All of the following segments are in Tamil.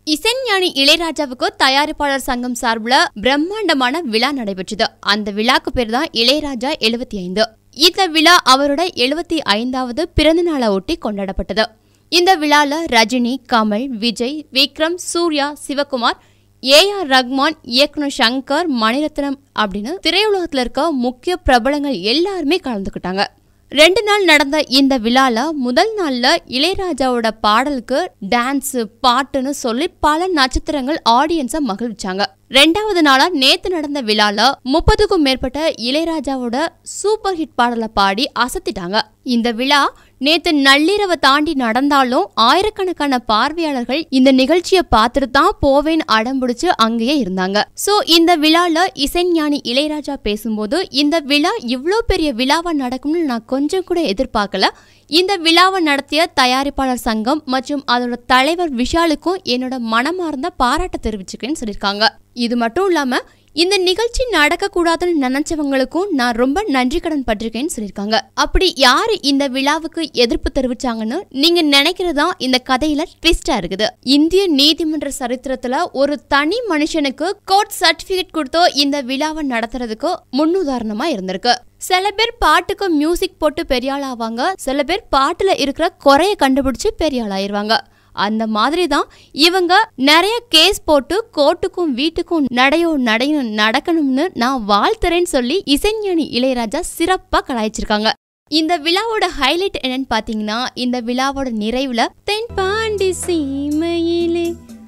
இசைஞானி இளையராஜாவுக்கு தயாரிப்பாளர் சங்கம் சார்பில் பிரம்மாண்டமான விழா நடைபெற்றது அந்த விழாக்கு பேர் தான் இளையராஜா எழுபத்தி ஐந்து இந்த விழா அவரோட எழுபத்தி ஐந்தாவது பிறந்த நாளை ஒட்டி கொண்டாடப்பட்டது இந்த விழால ரஜினி கமல் விஜய் விக்ரம் சூர்யா சிவகுமார் ஏ ஆர் ரஹ்மான் இயக்குனர் சங்கர் மணிரத்னம் அப்படின்னு திரையுலகத்துல இருக்க முக்கிய பிரபலங்கள் எல்லாருமே கலந்துக்கிட்டாங்க ரெண்டு நாள் நடந்த இந்த விழால முதல் நாள்ல இளையராஜாவோட பாடலுக்கு டான்ஸ் பாட்டுன்னு சொல்லி பல நட்சத்திரங்கள் ஆடியன்ஸை மகிழ்விச்சாங்க ரெண்டாவது நாளா நேத்து நடந்த விழால முப்பதுக்கும் மேற்பட்ட இளையராஜாவோட சூப்பர் ஹிட் பாடலை பாடி அசத்திட்டாங்க இந்த விழா நேத்து நள்ளிரவை தாண்டி நடந்தாலும் ஆயிரக்கணக்கான பார்வையாளர்கள் இந்த நிகழ்ச்சியை பார்த்துட்டு தான் போவேன் அடம்பிடிச்சு அங்கேயே இருந்தாங்க சோ இந்த விழால இசைஞானி இளையராஜா பேசும்போது இந்த விழா இவ்ளோ பெரிய விழாவா நடக்கும்னு நான் கொஞ்சம் கூட எதிர்பார்க்கல இந்த விழாவை நடத்திய தயாரிப்பாளர் சங்கம் மற்றும் அதோட தலைவர் விஷாலுக்கும் என்னோட மனமார்ந்த பாராட்ட தெரிவிச்சுக்கிறேன்னு சொல்லியிருக்காங்க இது மட்டும் இல்லாம இந்த நிகழ்ச்சி நடக்க கூடாதுன்னு நினைச்சவங்களுக்கும் நான் ரொம்ப நன்றி கடன் பட்டிருக்கேன்னு சொல்லியிருக்காங்க அப்படி யாரு இந்த விழாவுக்கு எதிர்ப்பு தெரிவிச்சாங்கன்னு நீங்க நினைக்கிறதா இந்த கதையில ட்விஸ்டா இருக்குது இந்திய நீதிமன்ற சரித்திரத்துல ஒரு தனி மனுஷனுக்கு கோர்ட் சர்டிபிகேட் கொடுத்தோ இந்த விழாவை நடத்துறதுக்கு முன்னுதாரணமா இருந்திருக்கு சில பேர் பாட்டுக்கு மியூசிக் போட்டு பெரிய ஆள் ஆவாங்க சில பேர் பாட்டுல இருக்கிற குறைய கண்டுபிடிச்சு பெரிய ஆள் ஆயிருவாங்க அந்த மாதிரி தான் இவங்க நிறைய கேஸ் போட்டு கோர்ட்டுக்கும் வீட்டுக்கும் நடையோ நடையும் நடக்கணும்னு நான் வாழ்த்துறேன்னு சொல்லி இசைஞானி இளையராஜா சிறப்பா கலாய்ச்சிருக்காங்க இந்த விழாவோட ஹைலைட் என்னன்னு பாத்தீங்கன்னா இந்த விழாவோட நிறைவுல தென்பாண்டி சீமையிலே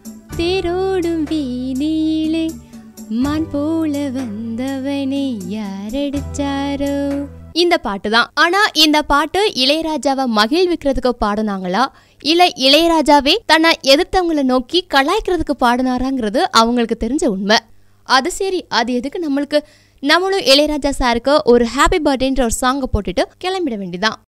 தேரோடும் வீதியிலே மான் போல வந்தவனை யாரடிச்சாரோ இந்த பாட்டு தான் ஆனா இந்த பாட்டு இளையராஜாவை மகிழ்விக்கிறதுக்கு பாடுனாங்களா இல்ல இளையராஜாவே தன்னை எதிர்த்தவங்களை நோக்கி கலாய்க்கிறதுக்கு பாடினாராங்கிறது அவங்களுக்கு தெரிஞ்ச உண்மை அது சரி அது எதுக்கு நம்மளுக்கு நம்மளும் இளையராஜா சாருக்கு ஒரு ஹாப்பி பர்த்டேன்ற ஒரு சாங்கை போட்டுட்டு கிளம்பிட வேண்டியதான்